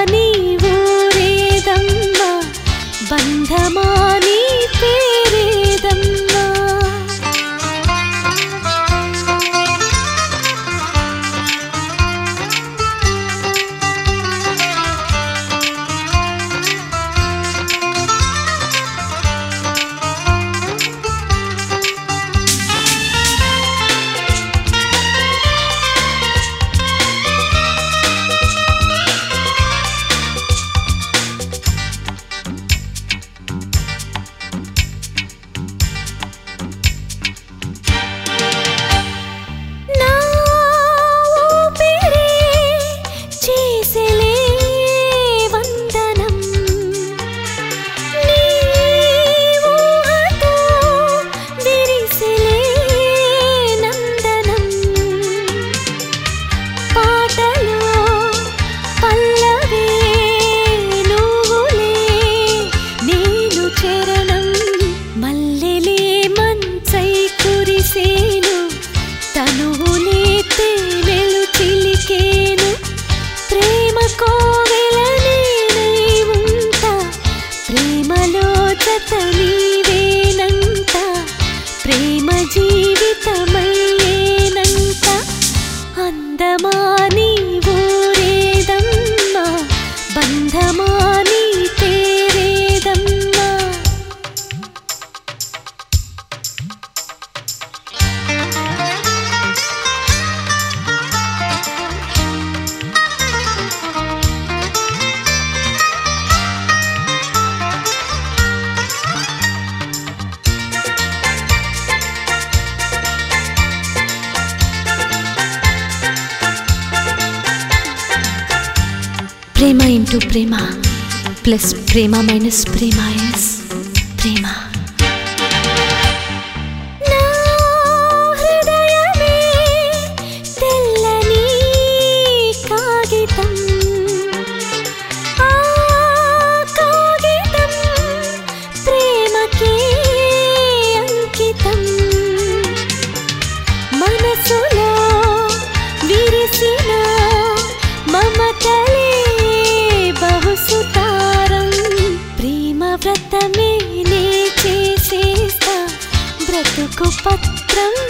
నీ ఊరేదమ్మా బంధమా నీ పేరేదమ్మా నా ఊపిరే చేసెలే వందనం నీ ఊహతో విరిసెలే నందనం పాటలో పల్లవే నువ్వులే నేను చరణం మల్లెలే మంచై కురిసేను తనువులే తేనెలు చిలికేను ప్రేమ కోవెల నేనై ఉంటా ప్రేమలో జత నీవేనంట ప్రేమ జీవితమయ్యేనంట అందమా నీ ఊరేదమ్మా బంధమా నీ పేరేదమ్మా ప్రేమ ఇంటూ ప్రేమ ప్లస్ ప్రేమ మైనస్ ప్రేమ ఎస్ ప్రేమ నా హృదయమే తెల్లని కాగితం ఆ కాగితం ప్రేమకే అంకితం మనసులో విరిసిన మమతలే బహుసుతారం ప్రేమ వ్రతమే నే చేసేస్తా బ్రతుకు పత్రం